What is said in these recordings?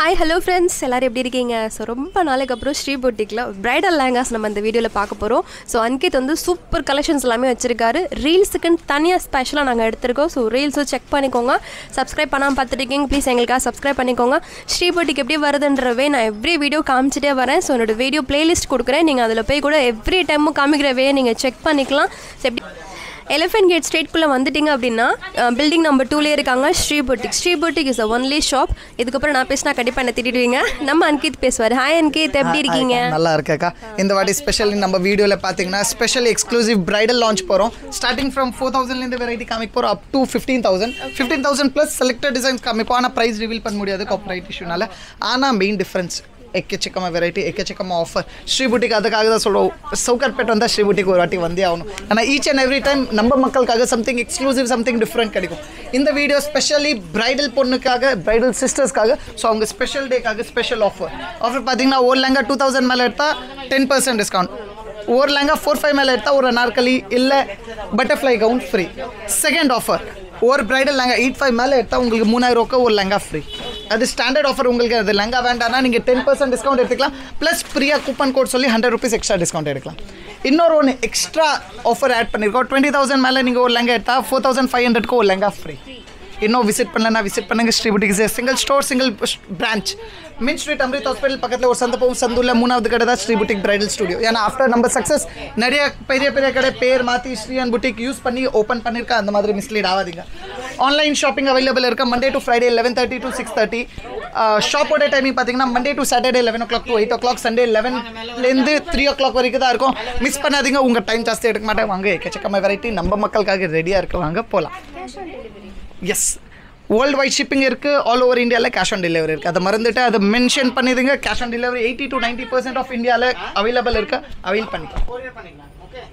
Hi hello friends எல்லோரும் எப்படி இருக்கீங்க ஸோ ரொம்ப நாளைக்கு அப்புறம் ஸ்ரீ பொட்டிக்கில் பிரைடல் லேங்காஸ் நம்ம இந்த வீடியோவில் பார்க்க போகிறோம் ஸோ அன்கித் வந்து சூப்பர் கலெக்ஷன்ஸ் எல்லாமே வச்சிருக்காரு ரீல்ஸுக்குன்னு தனியாக ஸ்பெஷலாக நாங்கள் எடுத்திருக்கோம் ஸோ ரீல்ஸும் செக் பண்ணிக்கோங்க சப்ஸ்கிரைப் பண்ணாமல் பார்த்துட்டு இருக்கீங்க ப்ளீஸ் எங்களுக்காக சப்ஸ்கிரைப் பண்ணிக்கோங்க ஸ்ரீ பொட்டிக்கு எப்படி வருதுன்றவே நான் எவ்ரி வீடியோ காமிச்சிட்டே வரேன் ஸோ என்னோட வீடியோ பிளேலிஸ்ட் கொடுக்குறேன் நீங்கள் அதில் போய் கூட எவ்ரி டைமும் காமிக்கிறவே நீங்கள் செக் பண்ணிக்கலாம் ஸோ எப்படி எலிஃபென்ட் கேட் ஸ்ட்ரீட்குள்ளே வந்துட்டீங்க அப்படின்னா பில்டிங் நம்பர் டூலே இருக்காங்க Sri boutique Sri boutique is a only shop இதுக்கப்புறம் நான் பேசினா கண்டிப்பாக என்ன திட்டிடுவீங்க நம்ம அன்கித் பேசுவார் ஹாய் அன்கித் எப்படி இருக்கீங்க நல்லா இருக்கேக்கா இந்த வாட்டி ஸ்பெஷலி நம்ம வீடியோவில் பார்த்தீங்கன்னா ஸ்பெஷல் எக்ஸ்க்ளூசிவ் பிரைடல் லான்ச் போகிறோம் ஸ்டார்டிங் ஃப்ரம் ஃபோர் தௌசண்ட்லேருந்து வெரைட்டி காமிக்க போகிறோம் up to fifteen thousand fifteen thousand plus selected designs காமிப்போம் ஆனால் ப்ரைஸ் ரிவீல் பண்ண முடியாது காப்பரைட் இஷ்யூனால ஆனால் மெயின் டிஃப்ரென்ஸ் எக்கச்சக்கமாக வெரைட்டி எக்கச்சக்கமாக ஆஃபர் ஸ்ரீ புட்டிக் அதுக்காக தான் சொல்லுவோம் சவுகர்பேட் வந்தால் ஸ்ரீ புட்டிக் ஒரு வாட்டி வந்தே ஆகணும் ஆனால் ஈச் அண்ட் எவ்ரி டைம் நம்ம மக்களுக்காக சம்திங் எக்ஸ்க்ளூசிவ் சம்திங் டிஃப்ரெண்ட் கிடைக்கும் இந்த வீடியோ ஸ்பெஷலி பிரைடல் பொண்ணுக்காக பிரைடல் சிஸ்டர்ஸ்க்காக ஸோ அவங்க ஸ்பெஷல் டேக்காக ஸ்பெஷல் ஆஃபர் ஆஃபர் பார்த்தீங்கன்னா ஒரு லெங்கா டூ தௌசண்ட் மேலே எடுத்தால் டென் பர்சன்ட் டிஸ்கவுண்ட் ஒரு லெங்கா ஃபோர் ஃபைவ் மேலே எடுத்தால் ஒரு நாற்காலி இல்லை butterfly gown free second offer ஒரு பிரைடல் லெங்கா எயிட் ஃபைவ் மேலே எடுத்தால் உங்களுக்கு மூணாயிரம் ரூபாய்க்கு ஒரு லெங்கா ஃப்ரீ அது ஸ்டாண்டர்ட் ஆஃபர் உங்களுக்கு அது லெங்கா வேண்டாம்னா நீங்கள் டென் பர்சன்ட் டிஸ்கவுண்ட் எடுத்துக்கலாம் ப்ளஸ் ஃப்ரீயாக கூப்பன் கோட் சொல்லி ஹண்ட்ரட் ருபீஸ் எக்ஸ்ட்ரா டிஸ்கவுண்ட் எடுக்கலாம் இன்னொரு ஒன்று எக்ஸ்ட்ரா ஆஃபர் ஆட் பண்ணியிருக்கோம் டுவெண்ட்டி தௌசண்ட் மேலே நீங்கள் ஒரு லெங்கா எடுத்தால் ஃபோர் தௌசண்ட் ஃபைவ் ஹண்ட்ரட்க்கு ஒரு லெங்கா ஃப்ரீ இன்னும் விசிட் பண்ணலன்னா விசிட் பண்ணுங்க Sri boutique single store single branch main street Amrit hospital பக்கத்தில் ஒரு சந்தப்பவும் சந்துள்ள மூணாவது கடை தான் ஸ்ரீ புட்டிக் பிரைடல் ஸ்டுடியோ ஏன்னா ஆஃப்டர் நம்ம சக்ஸஸ் நிறைய பெரிய பெரிய கடை பேர் மாற்றி ஸ்ரீ அண்ட் புட்டிக் யூஸ் பண்ணி ஓப்பன் பண்ணியிருக்கா அந்த மாதிரி மிஸ்லீட் ஆகாதீங்க ஆன்லைன் ஷாப்பிங் அவைலபிள் இருக்க Monday to Friday eleven thirty to six thirty ஷாப்போட டைமிங் பார்த்தீங்கன்னா Monday to Saturday eleven o'clock to eight o'clock Sunday லெவன்லேருந்து த்ரீ ஓ கிளாக் வரைக்கும் தான் இருக்கும் மிஸ் பண்ணாதீங்க உங்கள் டைம் ஜாஸ்தி எடுக்க மாட்டேன் வாங்க எக்கச்சக்கமாக வெரைட்டி நம்ம மக்களுக்காக ரெடியாக இருக்க வாங்க போகலாம் எஸ் வேர்ல்டு வைட் ஷிப்பிங் இருக்குது ஆல் ஓவர் இந்தியாவில் கேஷ் ஆன் டெலிவரி இருக்குது அதை மறந்துட்டு அதை மென்ஷன் பண்ணிடுங்க cash on delivery eighty to ninety percent of இந்தியாவில் அவைலபிள் இருக்குது அவைல் பண்ணிக்கலாம்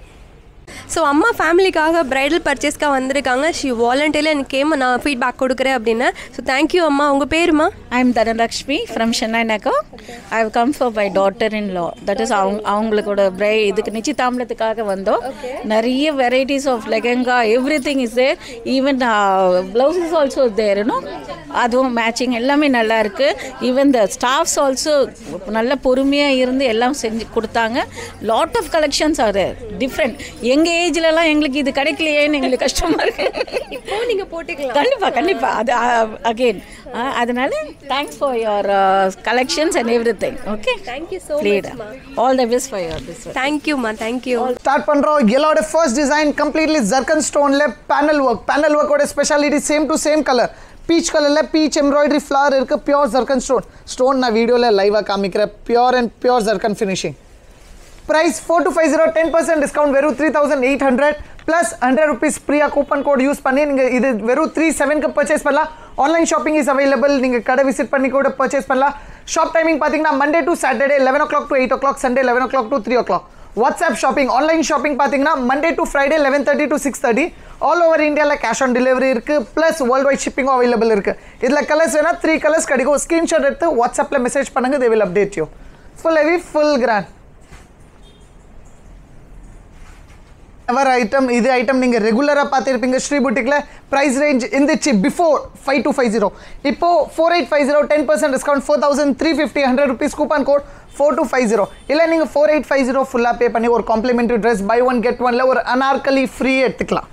ஸோ அம்மா ஃபேமிலிக்காக பிரைடல் பர்ச்சேஸ்க்காக வந்திருக்காங்க ஷி வாலண்டியர்ல எனக்கு கேம் நான் ஃபீட்பேக் கொடுக்குறேன் அப்படின்னு ஸோ தேங்க்யூ அம்மா உங்கள் பேருமா I'm Dhanalakshmi from Chennai Naka. I have come for my daughter-in-law. That is அவங்க அவங்களுக்கோட பிரை இதுக்கு நிச்சயதாம்பலத்துக்காக வந்தோம் நிறைய varieties of lehenga everything is there even blouse is also there you know அதுவும் மேட்சிங் எல்லாமே நல்லா இருக்கு ஈவன் த ஸ்டாஃப்ஸ் ஆல்சோ நல்ல பொறுமையாக இருந்து எல்லாம் செஞ்சு கொடுத்தாங்க lot of collections are different எங்கள் ஏஜ்லலாம் எங்களுக்கு இது கிடைக்கலையேன்னு எங்களுக்கு கஷ்டமாக இருக்கு இப்போ நீங்கள் போட்டுக்கலாம் கண்டிப்பாக கண்டிப்பாக அது அகெயின் அதனால thanks for your collections and everything okay thank you so ப்ளீட் all the best for your this தேங்க்யூம்மா தேங்க்யூ ஸ்டார்ட் பண்ணுறோம் எல்லோட ஃபர்ஸ்ட் டிசைன் கம்ப்ளீட்லி ஜர்கன் ஸ்டோனில் பேனல் ஒர்க் பேனல் ஒர்க்கோட speciality same to same colour peach கலரில் peach embroidery flower இருக்குது pure zircon stone stone நான் வீடியோவில் லைவாக காமிக்கிறேன் pure and pure zircon finishing price four two five zero ten percent discount வெறும் three thousand eight hundred plus hundred rupees ஃப்ரீயாக coupon code use பண்ணி நீங்கள் இது வெறும் த்ரீ செவனுக்கு பர்ச்சேஸ் பண்ணலாம் ஆன்லைன் ஷாப்பிங் இஸ் அவைலபிள் நீங்கள் கடை விசிட் பண்ணி கூட பர்ச்சேஸ் பண்ணலாம் ஷாப் டைமிங் பார்த்தீங்கன்னா Monday to Saturday eleven o'clock to eight o'clock Sunday eleven o'clock to three o'clock WhatsApp shopping online shopping பார்த்தீங்கன்னா Monday to Friday eleven thirty to six thirty all over இந்தியாவில் cash on delivery இருக்குது plus worldwide ஷிப்பிங்கும் available இருக்குது இதில் colours வேணால் three colours கிடைக்கும் screenshot எடுத்து வாட்ஸ்அப்பில் மெசேஜ் பண்ணுங்கள் they will update you full heavy full grand ever item இது ஐட்டம் நீங்கள் ரெகுலராக பார்த்துருப்பீங்க ஸ்ரீ புட்டிக்கில் ப்ரைஸ் ரேஞ்ச் இருந்துச்சு before five two five zero இப்போது four eight five zero ten percent discount four thousand three fifty hundred rupees coupon code four two five zero இல்லை நீங்கள் four eight five zero ஃபுல்லாக pay பண்ணி ஒரு complimentary dress buy one get ஒனில் ஒரு anarkali free எடுத்துக்கலாம்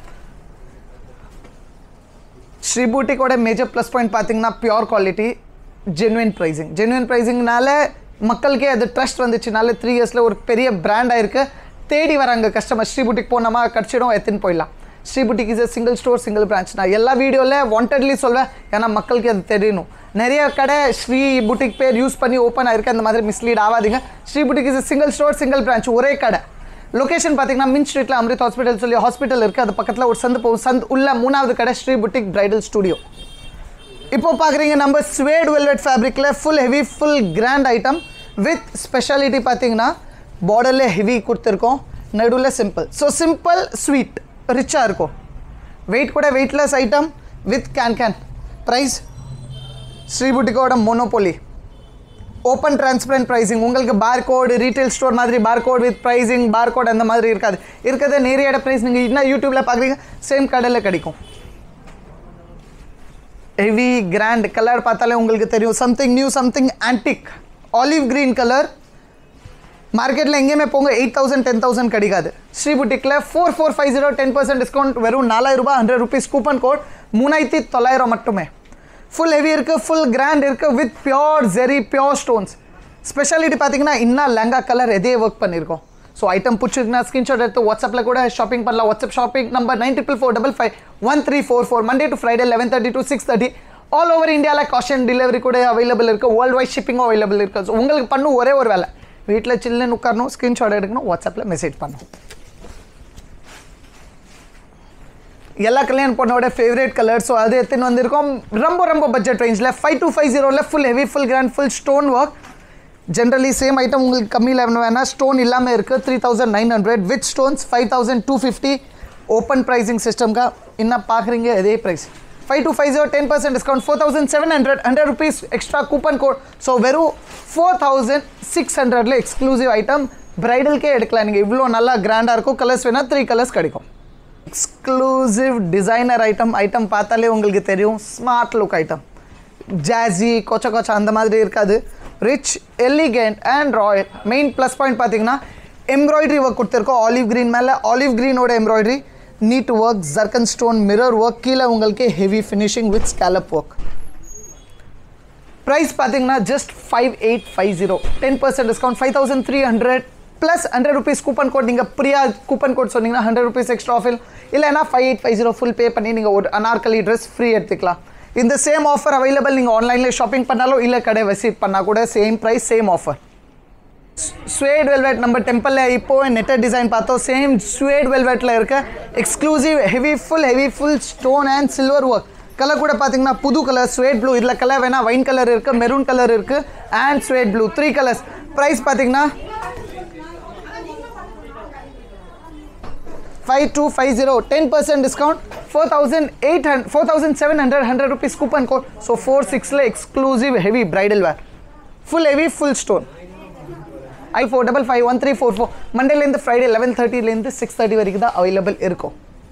ஸ்ரீ பூட்டிக்கோட மேஜர் ப்ளஸ் பாயிண்ட் பார்த்தீங்கன்னா pure quality genuine pricing genuine ப்ரைஸிங்னால மக்களுக்கே அது ட்ரஸ்ட் வந்துச்சுனால த்ரீ இயர்ஸில் ஒரு பெரிய பிராண்ட் ஆயிருக்கு தேடி வராங்க கஸ்டமர் ஸ்ரீ புட்டிக் போனோமா கிடச்சிடும் எத்தின்னு போயிடலாம் Sri boutique is single store single branch நான் எல்லா வீடியோவில் வாண்டட்லி சொல்வேன் ஏன்னா மக்களுக்கு அது தெரியணும் நிறைய கடை ஸ்ரீ புட்டிக் பேர் யூஸ் பண்ணி ஓப்பன் ஆயிருக்கு அந்த மாதிரி மிஸ்லீட் ஆகாதீங்க Sri boutique is single store single branch ஒரே கடை லொகேஷன் பார்த்தீங்கன்னா மின் ஸ்ட்ரீட்டில் அமிர்த் ஹாஸ்பிட்டல் சொல்லி ஹாஸ்பிட்டல் இருக்குது அது பக்கத்தில் ஒரு சந்து போகும் சந்த் உள்ள மூணாவது கடை ஸ்ரீ புட்டிக் பிரைடல் ஸ்டுடியோ இப்போ பார்க்குறீங்க நம்ம ஸ்வேட் வெல்வெட் ஃபேப்ரிக்கில் full heavy full grand item with speciality பார்த்தீங்கன்னா பார்டரில் ஹெவி கொடுத்துருக்கோம் நடுவில் சிம்பிள் ஸோ சிம்பிள் ஸ்வீட் ரிச்சாக இருக்கும் வெயிட் கூட weightless item with can can price ஸ்ரீபுட்டிக்கோட மோனோபோலி ஓப்பன் டிரான்ஸ்பரண்ட் ப்ரைஸிங் உங்களுக்கு பார் கோடு ரீட்டைல் ஸ்டோர் மாதிரி barcode with pricing barcode அந்த மாதிரி இருக்காது இருக்கிறத நேரடியான ப்ரைஸ் நீங்கள் இன்னும் யூடியூப்பில் பார்க்குறீங்க சேம் கடையில் கிடைக்கும் ஹெவி கிராண்ட் கலர் பார்த்தாலே உங்களுக்கு தெரியும் something new something antique olive green colour மார்க்கெட்டில் எங்கேயுமே போங்க எயிட் தௌசண்ட் டென் தௌசண்ட் கிடைக்காது ஸ்ரீ புட்டிக்கில் four four five zero ten percent discount வெறும் நாலாயிரம் ரூபாய் ஹண்ட்ரட் ருபீஸ் கூப்பன் கோட் மூணாயிரத்தி தொள்ளாயிரம் மட்டுமே ஃபுல் ஹெவி இருக்குது ஃபுல் கிராண்ட் இருக்குது with pure zari pure stones speciality பார்த்தீங்கன்னா இன்னும் லெங்கா கலர் எதே ஒர்க் பண்ணியிருக்கோம் ஸோ ஐட்டம் பிடிச்சிருக்குன்னா ஸ்க்ரீன்ஷாட் எடுத்து வாட்ஸ்அப்பில் கூட ஷாப்பிங் பண்ணலாம் WhatsApp shopping number nine triple four double five one three four four Monday to Friday eleven thirty to six thirty all over இந்தியாவில் காஷன் டெலிவரி கூட அவைலபிள் இருக்குது வேர்ல்டு வைட் ஷிப்பிங்கும் available இருக்குது ஸோ உங்களுக்கு பண்ணும் ஒரே ஒரு வேலை வீட்டில் சில்லுன்னு உட்காரணும் ஸ்க்ரீன்ஷாட் எடுக்கணும் வாட்ஸ்அப்பில் மெசேஜ் பண்ணணும் எல்லா கல்யாண பொண்ணோட ஃபேவரட் கலர் ஸோ அது எடுத்துன்னு வந்திருக்கோம் ரொம்ப ரொம்ப பட்ஜெட் ரேஞ்சில் ஃபைவ் டூ ஃபைவ் ஜீரோவில் full heavy full grand full stone work generally same item உங்களுக்கு கம்மியில் வேணால் ஸ்டோன் இல்லாமல் இருக்குது three thousand nine hundred with stones five thousand two fifty open pricing சிஸ்டம்க்கா என்ன பார்க்குறீங்க அதே price five two five zero ten percent discount four thousand seven hundred hundred rupees extra coupon code so வெறும் four thousand six ஹண்ட்ரட்ல exclusive item பிரைடல்கே எடுக்கலாம் நீங்கள் இவ்வளோ நல்லா கிராண்டாக இருக்கும் கலர்ஸ் வேணால் த்ரீ கலர்ஸ் கிடைக்கும் எக்ஸ்க்ளூசிவ் டிசைனர் ஐட்டம் ஐட்டம் பார்த்தாலே உங்களுக்கு தெரியும் ஸ்மார்ட் லுக் ஐட்டம் ஜாஸி கொச்ச கொச்ச அந்த மாதிரி இருக்காது rich elegant and royal main plus point பார்த்தீங்கன்னா எம்ப்ராய்டரி ஒர்க் கொடுத்துருக்கோம் ஆலிவ் green மேலே ஆலிவ் க்ரீனோட embroidery neat work zircon stone mirror work கீழே உங்களுக்கு heavy finishing with scallop work price பார்த்தீங்கன்னா just five eight five zero ten percent discount five thousand three hundred plus hundred rupees coupon code நீங்கள் Priya coupon code சொன்னீங்கன்னா hundred rupees extra ஆஃபில் இல்லைனா five eight five zero full pay பண்ணி நீங்கள் ஒரு Anarkali dress free எடுத்துக்கலாம் இந்த சேம் ஆஃபர் அவைலபிள் நீங்கள் ஆன்லைனில் ஷாப்பிங் பண்ணாலும் இல்லை கடை விசிட் பண்ணால் கூட same price same offer suede velvet நம்ம டெம்பிளில் இப்போ நெட்டர் டிசைன் பார்த்தோம் சேம் ஸ்வேட் வெல்வெட்டில் இருக்க exclusive heavy full heavy full stone and silver work colour கூட பார்த்தீங்கன்னா புது கலர் ஸ்வேட் ப்ளூ இதில் கலர் வேணால் வைன் கலர் இருக்குது மெரூன் கலர் இருக்குது and suede blue three colours price பார்த்தீங்கன்னா five two five zero ten percent discount four thousand eight hundred four thousand seven hundred hundred rupees coupon code so four சிக்ஸில் exclusive heavy bridal wear full heavy full stone ஐ four double five one three four four மண்டேலேருந்து Friday eleven தேர்ட்டிலேருந்து six thirty வரைக்கும் தான் available இருக்கும்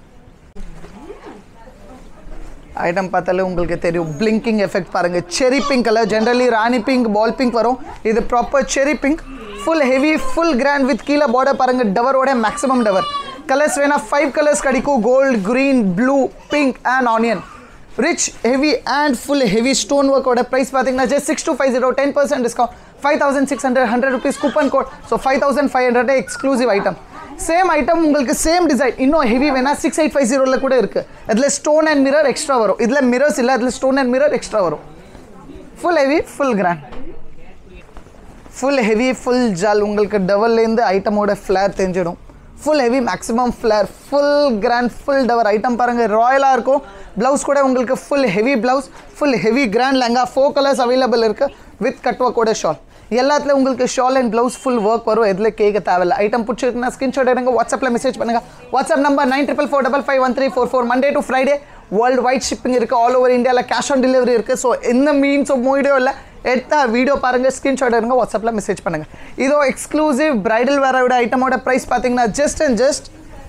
item பார்த்தாலே உங்களுக்கு தெரியும் பிளிங்கிங் எஃபெக்ட் பாருங்கள் செரி பிங்க் கலர் ஜென்ரலி ராணி பிங்க் பால் பிங்க் வரும் இது proper cherry pink full heavy full grand with கீழே பார்டர் பாருங்கள் டவரோட மேக்ஸிமம் டவர் கலர்ஸ் வேணா ஃபைவ் கலர்ஸ் கிடைக்கும் gold green blue pink and onion rich heavy and full heavy stone ஒர்க்கோட ப்ரைஸ் பார்த்தீங்கன்னா just six two five zero ten percent discount five thousand six hundred hundred rupees coupon code so five thousand five hundred exclusive item same item உங்களுக்கு same design இன்னும் heavy வேணா six eight five ஜீரோவில் கூட இருக்குது இதில் stone and mirror extra வரும் இதில் mirrors இல்லை அதில் ஸ்டோன் அண்ட் மிரர் எக்ஸ்ட்ரா வரும் full heavy full grand full heavy full ஜால் உங்களுக்கு டவல்லேருந்து ஐட்டமோட ஃப்ளேர் தெரிஞ்சிடும் full heavy maximum flare full grand full tower item பாருங்கள் ராயலாக இருக்கும் ப்ளவுஸ் கூட உங்களுக்கு full heavy blouse full heavy grand lehenga four colours available இருக்குது வித் கட்வொர்க்கோட ஷால் எல்லாத்துலேயும் உங்களுக்கு shawl and blouse full work வரும் எதில் கேட்க தேவையில்ல ஐட்டம் பிடிச்சிருக்குன்னா ஸ்க்ரீன்ஷாட் எடுங்க வாட்ஸ்அப்பில் மெசேஜ் பண்ணுங்க WhatsApp number nine triple four double five one three four four Monday to Friday world white shipping இருக்குது ஆல் ஓவர் இந்தியாவில் கேஷ் ஆன் டெலிவரி இருக்குது ஸோ எந்த மீன்ஸ் ஆஃப் வீடியோ இல்லை எடுத்தா வீடியோ பாருங்கள் ஸ்க்ரீன்ஷாட் எடுங்க வாட்ஸ்அப்பில் மெசேஜ் பண்ணுங்கள் இதோ எக்ஸ்க்ளூசிவ் பிரைடல் வேரோட ஐட்டமோட ப்ரைஸ் பார்த்தீங்கன்னா just and just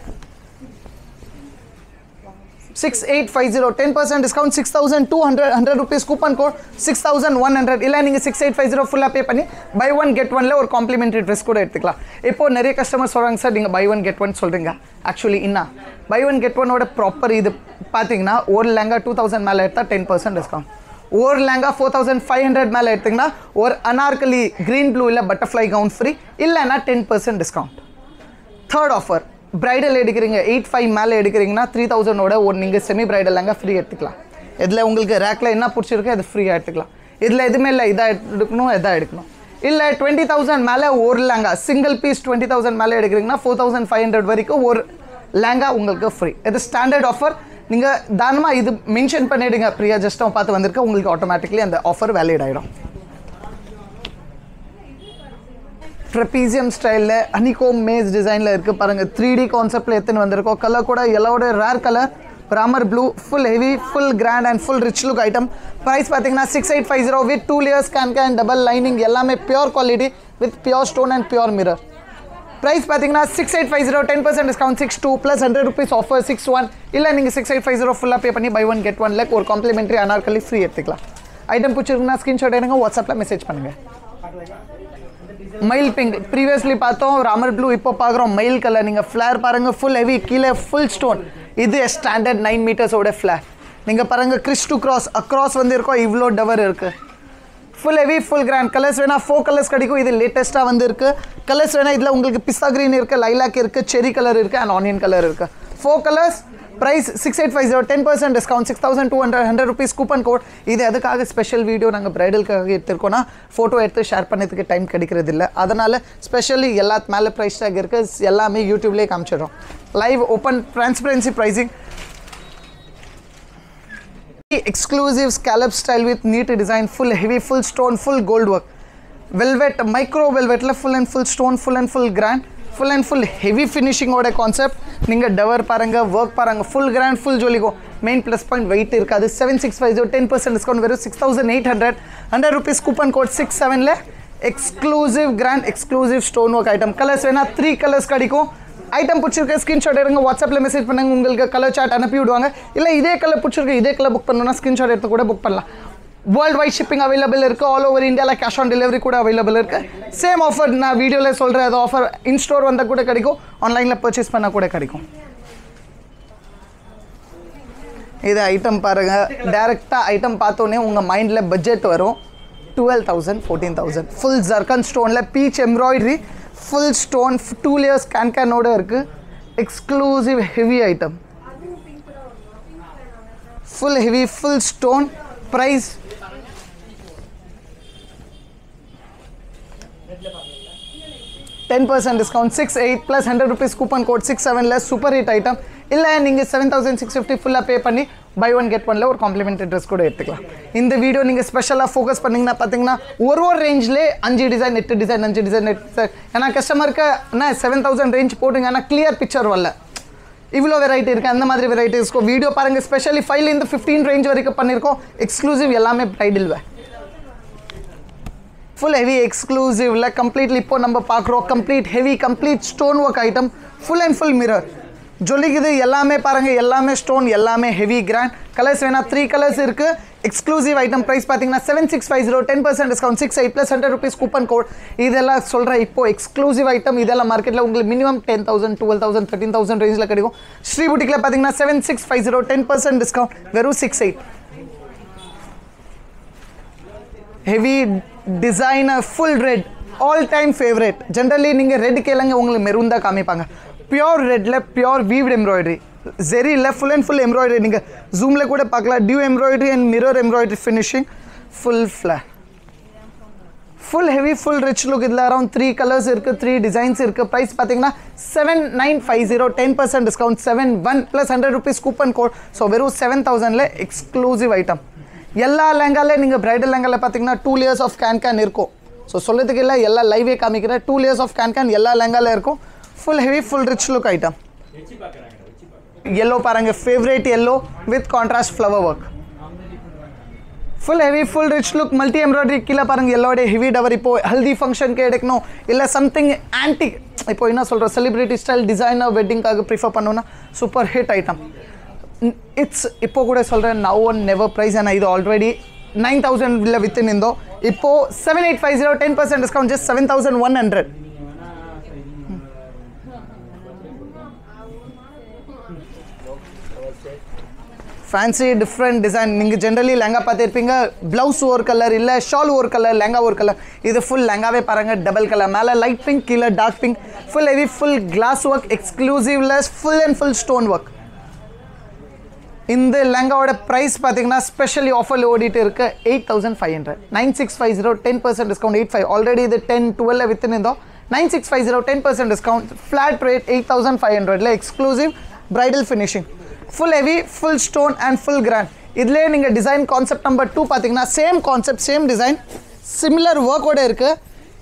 six eight five zero ten percent discount six thousand two hundred hundred rupees coupon code six thousand one hundred இல்லை நீங்கள் சிக்ஸ் எயிட் ஃபைவ் ஜீரோ ஃபுல்லாக பே பண்ணி buy one get ஒன்ல ஒரு complimentary dress கூட எடுத்துக்கலாம் இப்போ நிறைய கஸ்டமர் சொல்கிறாங்க சார் நீங்கள் பை ஒன் கெட் ஒன் சொல்கிறீங்க ஆக்சுவலி என்ன பை ஒன் கெட் ஒன்னோட ப்ராப்பர் இது பார்த்தீங்கன்னா ஒரு லெங்கா டூ தௌசண்ட் மேலே எடுத்தால் டென் பர்சன்ட் டிஸ்கவுண்ட் ஒரு lehenga four thousand five hundred மேலே எடுத்திங்கன்னா ஒரு அனார்கலி க்ரீன் ப்ளூ இல்லை பட்டர்ஃப்ளை கவுன் ஃப்ரீ இல்லைன்னா ten percent discount third offer bridal எடுக்கிறீங்க எயிட் ஃபைவ் மேலே எடுக்கிறீங்கன்னா த்ரீ தௌசண்டோட ஒரு நீங்கள் செமி பிரைடல் லெங்கா ஃப்ரீ எடுத்துக்கலாம் இதில் உங்களுக்கு ரேக்கில் என்ன பிடிச்சிருக்கோ அது ஃப்ரீயாக எடுத்துக்கலாம் இதில் எதுவுமே இல்லை இதாக எடுக்கணும் எதாக எடுக்கணும் இல்லை டுவெண்ட்டி தௌசண்ட் மேலே ஒரு lehenga single piece twenty thousand மேலே எடுக்கிறீங்கன்னா ஃபோர் தௌசண்ட் ஃபைவ் ஹண்ட்ரட் வரைக்கும் ஒரு லேங்கா உங்களுக்கு ஃப்ரீ இது ஸ்டாண்டர்ட் ஆஃபர் நீங்கள் தானமாக இது மென்ஷன் பண்ணிவிடுங்க பிரியா ஜஸ்ட் பார்த்து வந்திருக்க உங்களுக்கு ஆட்டோமேட்டிக்லி அந்த ஆஃபர் வேலிட் ஆகிடும் ட்ரெப்பீசியம் ஸ்டைலில் அனிகோம் மேஸ் டிசைனில் இருக்குது பாருங்கள் த்ரீ டி கான்செப்டில் எடுத்துன்னு வந்திருக்கோம் கலர் கூட எல்லாவோட rare colour Ramar blue full heavy full grand and full rich look item price பார்த்தீங்கன்னா six eight five zero with two layers can can double lining எல்லாமே pure quality with pure stone and pure mirror price பார்த்தீங்கன்னா six eight five zero ten percent discount six two plus hundred rupees offer six one இல்லை நீங்கள் six eight five zero ஃபுல்லாக pay பண்ணி buy one get one lakh ஒரு complimentary anarkali free எடுத்துக்கலாம் item பிடிச்சிருக்குன்னா screenshot எடுங்க வாட்ஸ்அப்பில் மெசேஜ் பண்ணுங்கள் மயில் பிங்க் ப்ரீவியஸ்லி பார்த்தோம் ராமர் ப்ளூ இப்போ பார்க்குறோம் மயில் கலர் நீங்கள் ஃப்ளேர் பாருங்க ஃபுல் ஹெவி கீழே ஃபுல் ஸ்டோன் இது ஸ்டாண்டர்ட் நைன் மீட்டர்ஸோட ஃப்ளேர் நீங்கள் பாருங்க கிறிஸ் டு கிராஸ் அக்ராஸ் வந்து இருக்கோம் இவ்வளோ டவர் இருக்குது full heavy full grand colours வேணா ஃபோர் கலர்ஸ் கிடைக்கும் இது லேட்டஸ்ட்டாக வந்து இருக்கு கலர்ஸ் வேணா இதில் உங்களுக்கு பிஸ்தா கிரீன் இருக்குது லைலாக் இருக்குது செரி கலர் இருக்குது அண்ட் ஆனியன் கலர் இருக்குது four colours price six eight five zero ten percent discount six thousand two hundred hundred rupees coupon code இது அதுக்காக ஸ்பெஷல் வீடியோ நாங்கள் ப்ரைடலுக்காக எடுத்திருக்கோம்னா ஃபோட்டோ எடுத்து ஷேர் பண்ணதுக்கு டைம் கிடைக்கிறது இல்லை அதனால் ஸ்பெஷலி எல்லா மேலே ப்ரைஸ் டேக் இருக்குது எல்லாமே யூடியூப்லேயே காமிச்சிடுறோம் live open transparency pricing exclusive scallop style with neat design full heavy full stone full gold work velvet micro velvet la full and full stone full and full grand full and full heavy finishing ஓட concept நீங்கள் tower பாருங்க work பாருங்க full grand full ஜொலிகோ main plus point weight இருக்காது seven six five zero ten percent discount வெறும் six thousand eight hundred hundred rupees coupon code six செவனில் exclusive grand exclusive stone work item colours வேணா three colours கிடைக்கும் item பிடிச்சிருக்க screenshot எடுங்க வாட்ஸ்அப்பில் message பண்ணுங்க உங்களுக்கு கலர் சார்ட் அனுப்பி விடுவாங்க இல்லை இதே கலர் பிடிச்சிருக்கு இதே கலர் புக் பண்ணணும்னா ஸ்க்ரீன்ஷாட் எடுத்து கூட புக் பண்ணலாம் வேர்ல்டு வைட் ஷிப்பிங் அவைலபிள் இருக்குது ஆல் ஓவர் இந்தியாவில் கேஷ் ஆன் டெலிவரி கூட அவைலபிள் இருக்குது சேம் ஆஃபர் நான் வீடியோவில் சொல்கிறேன் அது ஆஃபர் இன் ஸ்டோர் வந்தால் கூட கிடைக்கும் ஆன்லைனில் பர்ச்சேஸ் பண்ணால் கூட கிடைக்கும் இது ஐட்டம் பாருங்கள் டேரெக்டாக ஐட்டம் பார்த்தோன்னே உங்கள் மைண்டில் பட்ஜெட் வரும் twelve thousand fourteen thousand full zircon ஸ்டோனில் peach embroidery full stone two layers can கேனோட இருக்குது exclusive heavy item full heavy full stone price ten percent discount six eight plus hundred rupees coupon code six செவனில் super hit item இல்லை நீங்கள் seven thousand six fifty ஃபுல்லாக pay பண்ணி buy one get ஒன்ல ஒரு complimentary dress கூட எடுத்துக்கலாம் இந்த வீடியோ நீங்கள் ஸ்பெஷலாக ஃபோக்கஸ் பண்ணிங்கன்னா பார்த்தீங்கன்னா ஒரு ஒரு ரேஞ்சிலே அஞ்சு டிசைன் எட்டு டிசைன் அஞ்சு டிசைன் எட்டு design. ஏன்னா கஸ்டமருக்கு என்ன செவன் தௌசண்ட் ரேஞ்ச் போட்டுங்க ஆனால் கிளியர் பிக்சர் வரல இவ்வளோ வெரைட்டி இருக்குது அந்த மாதிரி வெரைட்டிஸ்க்கும் வீடியோ பாருங்கள் ஸ்பெஷலி ஃபைவ்லேருந்து ஃபிஃப்டீன் ரேஞ்ச் வரைக்கும் பண்ணியிருக்கோம் எக்ஸ்க்ளூசிவ் எல்லாமே ப்ரைடல் வே ஃபுல் ஹெவி எக்ஸ்க்ளூசிவ்ல கம்ப்ளீட்லி இப்போ நம்ம பார்க்குறோம் complete heavy complete stone work item full and full mirror ஜொலிக்குது எல்லாமே பாருங்கள் எல்லாமே ஸ்டோன் எல்லாமே ஹெவி கிராண்ட் கலர்ஸ் வேணா த்ரீ கலர்ஸ் இருக்குது எக்ஸ்க்ளூசிவ் ஐட்டம் ப்ரைஸ் பார்த்தீங்கன்னா seven six five zero ten percent discount six eight plus hundred rupees coupon code இதெல்லாம் சொல்கிறேன் இப்போ எக்ஸ்க்ளூசிவ் ஐட்டம் இதெல்லாம் மார்க்கெட்டில் உங்களுக்கு minimum ten thousand twelve thousand thirteen thousand ரேஞ்சில் கிடைக்கும் ஸ்ரீ புட்டிக்கில் பார்த்தீங்கன்னா seven six five zero ten percent discount வெறும் six eight heavy designer full red all time favourite generally நீங்கள் ரெட் கேளுங்க உங்களுக்கு மெரூன் தான் காமிப்பாங்க பியோர் ரெட்டில் பியோர் வீவ்ட் எம்ப்ராய்டரி ஜெரியில் ஃபுல் அண்ட் ஃபுல் எம்ப்ராய்டரி நீங்கள் ஜூமில் கூட பார்க்கலாம் dew embroidery and mirror embroidery finishing full flare full heavy full rich look இதில் அரௌண்ட் த்ரீ கலர்ஸ் இருக்குது த்ரீ டிசைன்ஸ் இருக்குது ப்ரைஸ் பார்த்தீங்கன்னா seven nine five zero ten percent discount seven one plus hundred rupees coupon code so வெறும் seven தௌசண்டில் exclusive item எல்லா லெங்காலே நீங்கள் bridal லெங்காவில் பார்த்தீங்கன்னா two layers of can can இருக்கும் ஸோ சொல்லதுக்கு இல்லை எல்லா லைவே காமிக்கிறேன் two layers of can can எல்லா லெங்கால இருக்கும் full heavy full rich look item yellow பாருங்க favourite yellow with contrast flower work full heavy full rich look multi embroidery கீழே பாருங்க எல்லோட ஹெவி டவர் இப்போ ஹல்தி ஃபங்க்ஷனுக்கு எடுக்கணும் இல்லை சம்திங் ஆன்டி இப்போ என்ன சொல்கிறோம் செலிபிரிட்டி ஸ்டைல் டிசைனர் வெட்டிங்காக ப்ரிஃபர் பண்ணோன்னா சூப்பர் ஹிட் ஐட்டம் இட்ஸ் இப்போ கூட சொல்கிறேன் நவ் ஒன் நெவர் ப்ரைஸ் ஏன்னா இது ஆல்ரெடி நைன் தௌசண்ட்ல வித்தின் இருந்தோ இப்போ seven eight five zero ten percent discount just seven thousand one hundred fancy different design நீங்கள் ஜென்ரலி லெங்கா பார்த்துருப்பீங்க ப்ளவுஸ் ஒரு கலர் இல்லை ஷால் ஒரு கலர் லெங்கா ஒரு கலர் இது ஃபுல் லெங்காவே பாருங்கள் டபுள் கலர் மேலே லைட் பிங்க் கீழே dark pink full heavy full glass work எக்ஸ்க்ளூசிவ்லெஸ் full and full stone work இந்த லெங்காவோட ப்ரைஸ் பார்த்தீங்கன்னா ஸ்பெஷலி ஆஃபரில் ஓடிட்டு இருக்கு eight thousand five hundred nine six five zero ten percent discount eight five already இது டென் டுவெல் வித்தின் இருந்தோம் nine six five zero ten percent discount flat rate eight thousand five ஹண்ட்ரட்ல exclusive bridal finishing full heavy full stone and full grand இதுலேயே நீங்கள் design concept number two பார்த்தீங்கன்னா same concept same design similar ஒர்க்கோட இருக்குது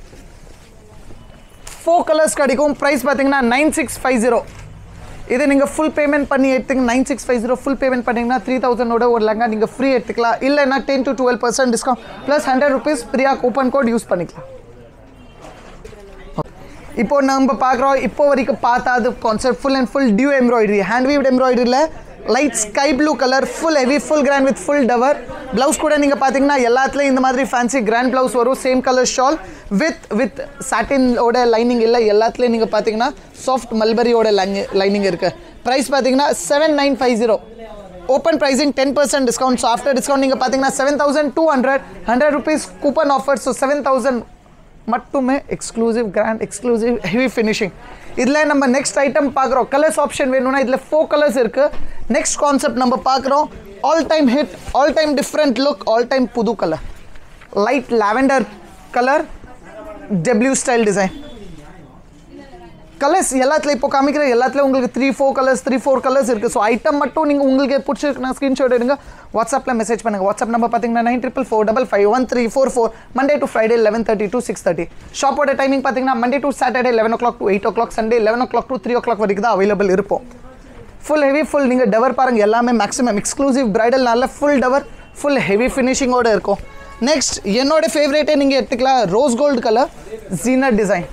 four colours கிடைக்கும் price பார்த்தீங்கன்னா nine six five zero இது நீங்கள் ஃபுல் பேமெண்ட் பண்ணி எடுத்துங்க nine six five zero full payment பண்ணிங்கன்னா த்ரீ தௌசண்டோட ஒரு லெங்கா நீங்கள் ஃப்ரீ எடுத்துக்கலாம் இல்லைன்னா ten to twelve percent discount plus hundred rupees ஃப்ரீயாக கூப்பன் கோட் யூஸ் பண்ணிக்கலாம் இப்போ நம்ம பார்க்குறோம் இப்போ வரைக்கும் பார்த்தாது concept full and full due embroidery hand weaved எம்ப்ராய்டரியில் light sky blue colour full heavy full grand with full tower blouse கூட நீங்கள் பார்த்தீங்கன்னா எல்லாத்துலேயும் இந்த மாதிரி ஃபேன்சி கிராண்ட் ப்ளவுஸ் வரும் same colour shawl with with சாட்டினோட லைனிங் இல்லை எல்லாத்துலேயும் நீங்கள் பார்த்தீங்கன்னா சாஃப்ட் மல்பரியோட லைனிங் இருக்குது ப்ரைஸ் பார்த்தீங்கன்னா seven nine five zero open pricing ten percent discount so after discount நீங்கள் பார்த்தீங்கன்னா seven thousand two hundred hundred rupees coupon offer so seven thousand மட்டுமே exclusive grand exclusive heavy finishing இதில் நம்ம next item பார்க்குறோம் colours option வேணும்னா இதில் four colours இருக்குது next concept நம்ம பார்க்குறோம் all time hit all time different look all time புது colour light lavender colour W style design colours எல்லாத்துலையும் இப்போ காமிக்கிற எல்லாத்துலேயும் உங்களுக்கு three four colours three four colours இருக்குது ஸோ ஐட்டம் மட்டும் நீங்கள் உங்களுக்கு பிடிச்சிருக்குன்னா ஸ்க்ரீன்ஷாட் எடுங்க வாட்ஸ்அப்பில் மெசேஜ் பண்ணுங்கள் வாட்ஸ்அப் நம்பர் பார்த்தீங்கன்னா nine triple four double five one three four four Monday to Friday eleven thirty to six thirty ஷாப்போட டைமிங் பார்த்தீங்கன்னா Monday to Saturday eleven o'clock to eight o'clock Sunday eleven o'clock to three o'clock வரைக்கும் தான் available இருப்போம் full heavy full நீங்கள் tower பாருங்கள் எல்லாமே maximum exclusive பிரைடல்னால full tower full heavy ஃபினிஷிங்கோடு இருக்கும் நெக்ஸ்ட் என்னோட ஃபேவரேட்டே நீங்கள் எடுத்துக்கலாம் ரோஸ் கோல்டு கலர் ஜீனர் design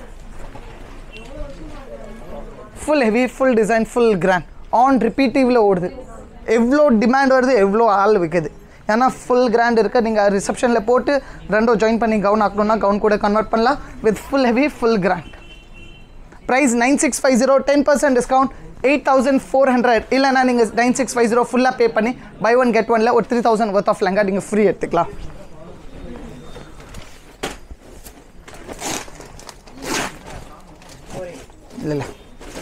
full heavy full design full grand on ரிப்பீட்டிவில் ஓடுது எவ்வளோ டிமாண்ட் வருது எவ்வளோ ஆள் விற்குது ஏன்னா ஃபுல் கிராண்ட் இருக்குது நீங்கள் ரிசப்ஷனில் போட்டு ரெண்டும் ஜாயின் பண்ணி கவுன் ஆக்கணும்னா கவுன் கூட கன்வெர்ட் பண்ணலாம் with full heavy full grand price nine six five zero ten percent discount eight thousand four hundred இல்லைனா நீங்கள் நைன் சிக்ஸ் ஃபைவ் ஜீரோ ஃபுல்லாக பே பண்ணி பை ஒன் கெட் ஒனில் ஒரு three thousand worth of lehenga நீங்கள் free எடுத்துக்கலாம் இல்லை இல்லை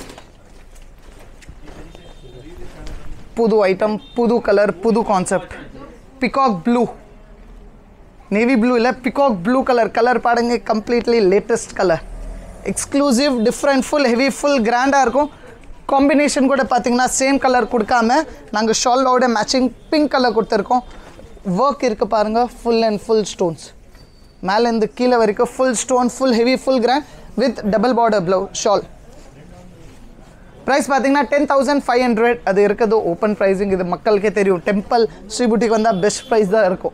புது ஐட்டம் புது கலர் புது concept peacock blue navy blue இல்லை பிகாக் ப்ளூ கலர் கலர் பாருங்க completely latest colour exclusive different full heavy full கிராண்டாக இருக்கும் காம்பினேஷன் கூட பார்த்தீங்கன்னா சேம் கலர் கொடுக்காம நாங்கள் ஷாலோட மேட்சிங் பிங்க் கலர் கொடுத்துருக்கோம் ஒர்க் இருக்குது பாருங்கள் ஃபுல் அண்ட் ஃபுல் ஸ்டோன்ஸ் மேலேருந்து கீழே வரைக்கும் full stone full heavy full grand with double border blouse shawl price பார்த்தீங்கன்னா டென் தௌசண்ட் ஃபைவ் ஹண்ட்ரட் அது இருக்கிறது ஓப்பன் ப்ரைஸிங் இது மக்களுக்கே தெரியும் டெம்பிள் ஸ்ரீபுட்டிக்கு வந்தால் பெஸ்ட் ப்ரைஸ் தான் இருக்கும்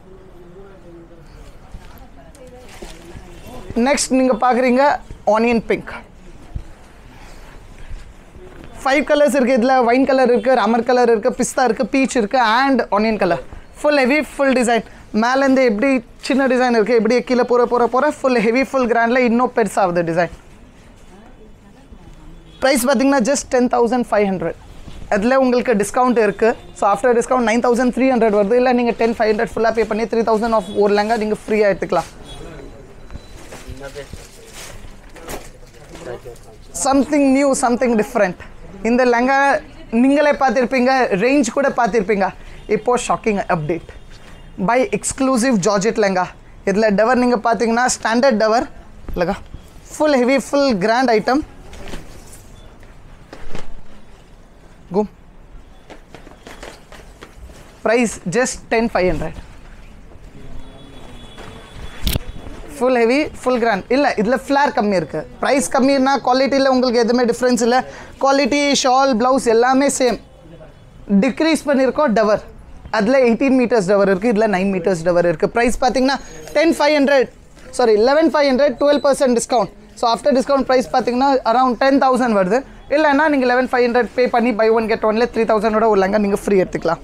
நெக்ஸ்ட் நீங்கள் பார்க்குறீங்க ஆனியன் பிங்க் ஃபைவ் கலர்ஸ் இருக்குது இதில் வைன் கலர் இருக்குது ராமர் கலர் இருக்குது பிஸ்தா இருக்குது பீச் இருக்குது and onion colour full heavy full design மேலேருந்து எப்படி சின்ன டிசைன் இருக்குது எப்படி கீழே போகிற போகிற போகிற ஃபுல் ஹெவி ஃபுல் கிராண்டில் இன்னும் பெருசாகுது டிசைன் ப்ரைஸ் பார்த்தீங்கன்னா just ten thousand five hundred அதில் உங்களுக்கு டிஸ்கவுண்ட் இருக்குது so after discount nine thousand three hundred வருது இல்லை நீங்கள் டென் ஃபைவ் ஹண்ட்ரட் ஃபுல்லாக பே பண்ணி த்ரீ தௌசண்ட் ஆஃப் ஒரு லெங்கா நீங்கள் ஃப்ரீயாக எடுத்துக்கலாம் சம்திங் நியூ சம்திங் டிஃப்ரெண்ட் இந்த லெங்கா நீங்களே பார்த்துருப்பீங்க ரேஞ்ச் கூட பார்த்துருப்பீங்க இப்போது shocking update by exclusive georgette lehenga இதில் டவர் நீங்கள் பார்த்தீங்கன்னா ஸ்டாண்டர்ட் டவர் இல்லைக்கா full heavy full grand item गुम price just ten five hundred full heavy full grand இல்லை இதில் ஃப்ளேர் கம்மி இருக்குது ப்ரைஸ் கம்மின்னா குவாலிட்டியில் உங்களுக்கு எதுவுமே டிஃப்ரென்ஸ் இல்லை குவாலிட்டி ஷால் ப்ளவுஸ் எல்லாமே சேம் டிக்ரீஸ் பண்ணியிருக்கோம் டவர் அதில் எயிட்டீன் மீட்டர்ஸ் டவர் இருக்குது இதில் நைன் மீட்டர்ஸ் டவர் இருக்குது ப்ரைஸ் பார்த்தீங்கன்னா ten five hundred sorry eleven five hundred twelve percent discount so after discount price பார்த்தீங்கன்னா அரௌண்ட் டென் தௌசண்ட் வருது இல்லைன்னா நீங்கள் லெவன் ஃபைவ் ஹண்ட்ரட் பே பண்ணி பை ஒன் கெட் ஒன்ல த்ரீ தௌசண்டோட ஒரு லெங்கா நீங்கள் ஃப்ரீ எடுத்துக்கலாம்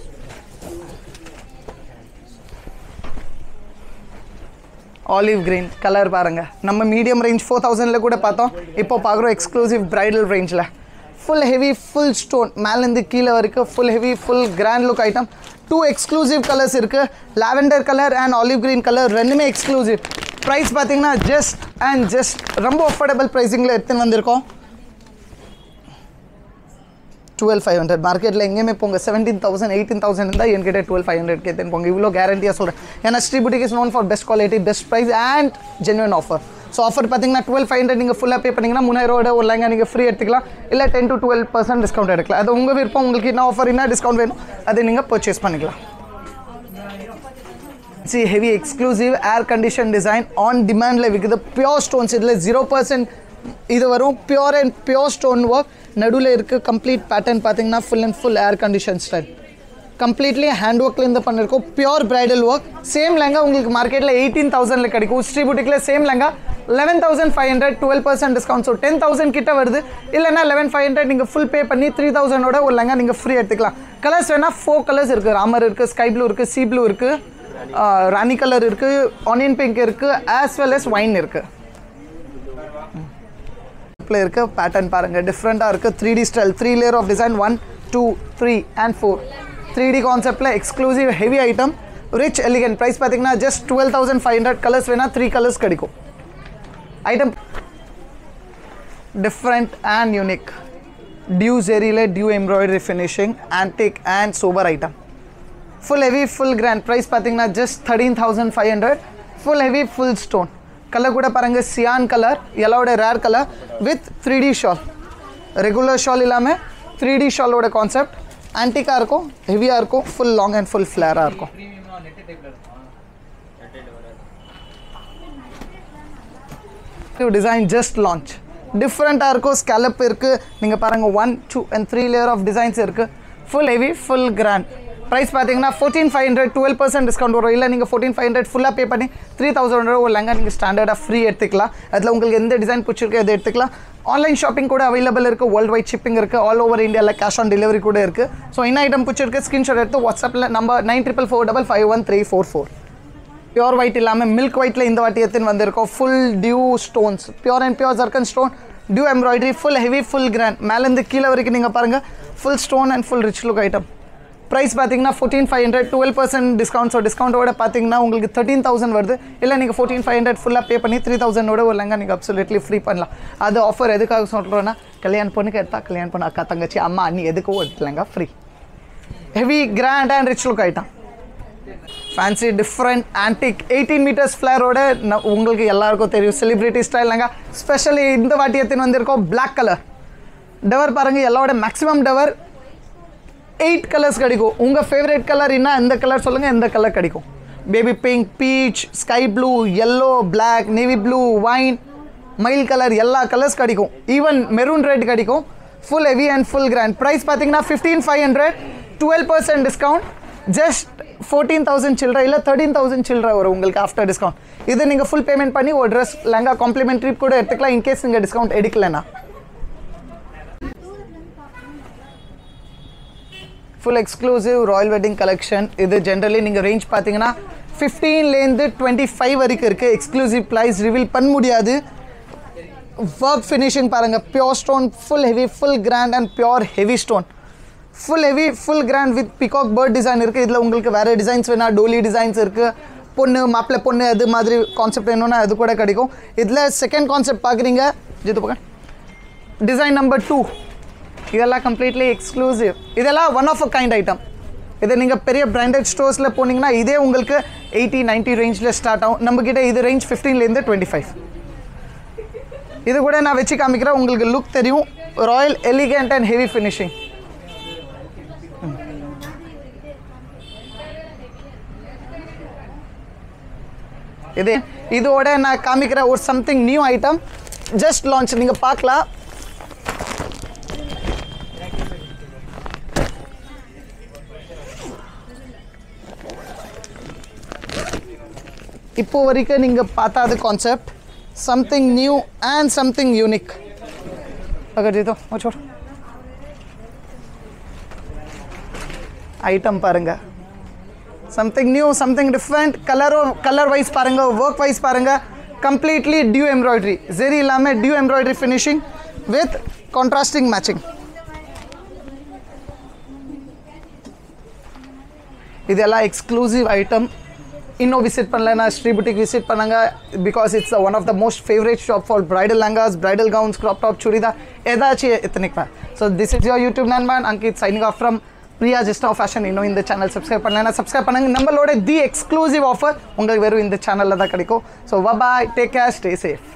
ஆலிவ் கிரீன் கலர் பாருங்கள் நம்ம மீடியம் ரேஞ்ச் ஃபோர் தௌசண்டில் கூட பார்த்தோம் இப்போ பார்க்குறோம் எக்ஸ்க்ளூசிவ் பிரைடல் ரேஞ்சில் ஃபுல் ஹெவி ஃபுல் ஸ்டோன் மேலேருந்து கீழே வரைக்கும் full heavy full grand look item two exclusive colours இருக்குது lavender colour and olive green colour ரெண்டுமே எக்ஸ்க்ளூசிவ் ப்ரைஸ் பார்த்தீங்கன்னா ஜஸ்ட் அண்ட் ஜஸ்ட் ரொம்ப அஃபோர்டபுள் ப்ரைஸிங்கில் எடுத்துன்னு வந்திருக்கோம் டுவெல் ஃபைவ் ஹண்ட்ரட் மார்க்கெட்டில் எங்கேயுமே போங்க செவன்டீன் தௌசண்ட் எயிட்டீன் தௌசண்ட் இருந்தால் என்கிட்ட டுவெல் ஃபைவ் ஹண்ட்ரட் கேட்டு போங்க இவ்வளோ கேரண்டியாக சொல்கிறேன் ஏன்னா Sri boutique is known for best quality best price and genuine offer so offer பார்த்தீங்கன்னா டுவெல் ஃபைவ் ஹண்ட்ரட் நீங்கள் ஃபுல்லாக பே பண்ணிங்கன்னா மூணாயிரோட ஒரு லேங்கா நீங்கள் ஃப்ரீ எடுத்துக்கலாம் இல்லை ten to twelve percent discount எடுக்கலாம் அது உங்கள் விருப்பம் உங்களுக்கு என்ன ஆஃபர் என்ன டிஸ்கவுண்ட் வேணும் அதை நீங்கள் பர்ச்சேஸ் பண்ணிக்கலாம் see heavy exclusive air condition design on டிமாண்டில் விற்குது பியோர் ஸ்டோன்ஸ் இதில் ஜீரோ பர்சன்ட் இது வரும் pure and pure stone work நடுவில் இருக்க கம்ப்ளீட் பேட்டர்ன் பார்த்தீங்கன்னா full and full air condition style completely hand ஒர்க்லேருந்து பண்ணியிருக்கோம் pure bridal work same lehenga உங்களுக்கு மார்க்கெட்டில் எயிட்டீன் தௌசண்டில் கிடைக்கும் ஸ்ரீ புட்டிக்கில் same lehenga eleven thousand five hundred twelve percent discount so ten thousand கிட்ட வருது இல்லைன்னா லெவன் ஃபைவ் ஹண்ட்ரட் நீங்கள் ஃபுல் பே பண்ணி த்ரீ தௌசண்டோட ஒரு லெங்கா நீங்கள் ஃப்ரீ எடுத்துக்கலாம் கலர்ஸ் வேணால் ஃபோர் கலர்ஸ் இருக்குது ராமர் இருக்குது ஸ்கை ப்ளூ இருக்குது சி ப்ளூ இருக்குது ராணி கலர் இருக்குது ஆனியன் பிங்க் இருக்குது ஆஸ் வெல் as ஒயின் இருக்குது ல இருக்க பேட்டர்ன் பாருங்கள் டிஃப்ரெண்ட்டாக இருக்குது three D style three layer of design one two three and four three D கான்செப்டில் exclusive heavy item rich elegant price பார்த்தீங்கன்னா just twelve thousand five hundred colours வேணால் three colours கிடைக்கும் ஐட்டம் டிஃப்ரெண்ட் அண்ட் யூனிக் டியூ ஜெரியில் டியூ embroidery finishing antique and super item full heavy full grand price பார்த்தீங்கன்னா just thirteen thousand five hundred full heavy full stone colour கூட பாருங்கள் cyan colour எல்லோட rare colour with three D shawl regular shawl இல்லாமல் three D ஷாலோட concept ஆன்டிக்காக இருக்கும் ஹெவியாக இருக்கும் ஃபுல் லாங் அண்ட் ஃபுல் ஃப்ளேராக இருக்கும் டிசைன் ஜஸ்ட் லான்ச் டிஃப்ரெண்ட்டாக இருக்கும் ஸ்கேலப் இருக்குது நீங்கள் பாருங்கள் one two and three layer of designs இருக்குது full heavy full grand price பார்த்தீங்கன்னா fourteen five hundred twelve percent discount வரும் இல்லை நீங்கள் ஃபோர்டீன் ஃபைவ் ஹண்ட்ரட் ஃபுல்லாக பே பண்ணி த்ரீ தௌசண்ட் ஒரு லெங்கா நீங்கள் ஸ்டாண்டர்டாக ஃப்ரீ எடுத்துக்கலாம் அதில் உங்களுக்கு எந்த டிசைன் பிடிச்சிருக்கோ அதை எடுத்துக்கலாம் ஆன்லைன் ஷாப்பிங் கூட அவைலபிள் இருக்குது வேர்ல்டு வைட் ஷிப்பிங் இருக்குது ஆல் ஓவர் இந்தியாவில் கேஷ் ஆன் டெலிவரி கூட இருக்குது ஸோ என்ன ஐட்டம் பிடிச்சிருக்கு ஸ்க்ரீன்ஷாட் எடுத்து வாட்ஸ்அப்பில் number nine triple four double five one three four four pure white இல்லாமல் மில்க் ஒயிட்டில் இந்த வாட்டி எடுத்துன்னு வந்திருக்கோம் ஃபுல் டியூ stones pure and pure zircon stone டியூ embroidery full heavy full grand மேலேருந்து கீழே வரைக்கும் நீங்கள் பாருங்கள் full stone and full rich look item price பார்த்தீங்கன்னா fourteen five hundred twelve percent discount so டிஸ்கவுண்ட்டோட பார்த்தீங்கன்னா உங்களுக்கு தேர்ட்டீன் தௌசண்ட் வருது இல்லை நீங்கள் ஃபோர்டீன் ஃபைவ் ஹண்ட்ரட் ஃபுல்லாக பே பண்ணி த்ரீ தௌசண்டோட ஒரு லெங்கா நீங்கள் அப்சல்யூட்லி ஃப்ரீ பண்ணலாம் அது ஆஃபர் எதுக்காக சொல்கிறோன்னா கல்யாணம் பொண்ணுக்கு எடுத்தா கல்யாணம் பொண்ணு அக்கா தங்கச்சி அம்மா அண்ணி எதுக்கோ எடுத்துலங்க free heavy grand and rich look item fancy different antique eighteen metres ஃப்ளேரோட உங்களுக்கு எல்லாருக்கும் தெரியும் செலிப்ரிட்டி ஸ்டைல்னாங்க ஸ்பெஷலி இந்த வாட்டி எடுத்துன்னு வந்திருக்கோம் பிளாக் கலர் டவர் பாருங்கள் எல்லாரோட மேக்ஸிமம் டவர் எயிட் கலர்ஸ் கிடைக்கும் உங்கள் ஃபேவரட் கலர் என்ன எந்த கலர் சொல்லுங்கள் எந்த கலர் கிடைக்கும் baby pink peach sky blue yellow black navy blue wine மயில் கலர் எல்லா கலர்ஸ் கிடைக்கும் ஈவன் மெரூன் ரெட் கிடைக்கும் full heavy and full grand price பார்த்தீங்கன்னா fifteen five hundred twelve percent discount just fourteen thousand சில்லற இல்லை thirteen thousand சில்லற வரும் உங்களுக்கு ஆஃப்டர் டிஸ்கவுண்ட் இது நீங்கள் ஃபுல் பேமெண்ட் பண்ணி ஒரு ட்ரெஸ் லெங்கா காம்ப்ளிமெண்ட்ரி கூட எடுத்துக்கலாம் இன்கேஸ் நீங்கள் டிஸ்கவுண்ட் எடுக்கலைன்னா full exclusive royal wedding collection இது ஜென்ரலி நீங்கள் ரேஞ்ச் பார்த்தீங்கன்னா ஃபிஃப்டீன்லேருந்து டுவெண்ட்டி ஃபைவ் வரைக்கும் இருக்குது எக்ஸ்க்ளூசிவ் ப்ரைஸ் ரிவீல் பண்ண முடியாது ஒர்க் ஃபினிஷிங் பாருங்கள் pure stone full heavy full grand and pure heavy stone full heavy full grand with peacock bird design இருக்குது இதில் உங்களுக்கு வேறு டிசைன்ஸ் வேணால் டோலி டிசைன்ஸ் இருக்குது பொண்ணு மாப்பிள்ளை பொண்ணு அது மாதிரி கான்செப்ட் வேணும்னா அது கூட கிடைக்கும் இதில் செகண்ட் கான்செப்ட் பார்க்குறீங்க ஜித்து பக்கம் டிசைன் நம்பர் டூ இதெல்லாம் கம்ப்ளீட்லி எக்ஸ்க்ளூசிவ் இதெல்லாம் one of a kind item இதை நீங்கள் பெரிய பிராண்டட் ஸ்டோர்ஸில் போனீங்கன்னா இதே உங்களுக்கு எயிட்டி நைன்ட்டி ரேஞ்சில் ஸ்டார்ட் ஆகும் நம்மக்கிட்ட இது ரேஞ்ச் ஃபிஃப்டீன்லேருந்து டுவெண்ட்டி ஃபைவ் இது கூட நான் வச்சு காமிக்கிறேன் உங்களுக்கு லுக் தெரியும் royal elegant and heavy finishing இது இதோட நான் காமிக்கிற ஒரு something new item just launch நீங்கள் பார்க்கலாம் இப்போ வரைக்கும் நீங்கள் பார்த்தாத concept something new and something unique अगर जी तो वो छोड़ ஐட்டம் பாருங்க சம்திங் நியூ சம்திங் டிஃப்ரெண்ட் கலரும் கலர் வைஸ் பாருங்க ஒர்க் வைஸ் பாருங்க கம்ப்ளீட்லி டியூ எம்ப்ராய்டரி ஜெரி இல்லாமல் டியூ embroidery finishing with contrasting matching இதெல்லாம் எக்ஸ்க்ளூசிவ் ஐட்டம் இன்னும் விசிட் பண்ணலன்னா ஸ்ரீ புட்டிக் விசிட் பண்ணுங்க because it's one of the most favourite shop for bridal lehengas bridal gowns crop top churidar ஏதாச்சும் எத்தனைக்கு so this is your YouTube நண்பன் Ankit signing off from Priya just of fashion இன்னும் இந்த channel subscribe பண்ணலன்னா subscribe பண்ணுங்க நம்மளோட தி எக்ஸ்க்ளூசிவ் ஆஃபர் உங்களுக்கு வெறும் இந்த சேனலில் தான் கிடைக்கும் so bye take care stay safe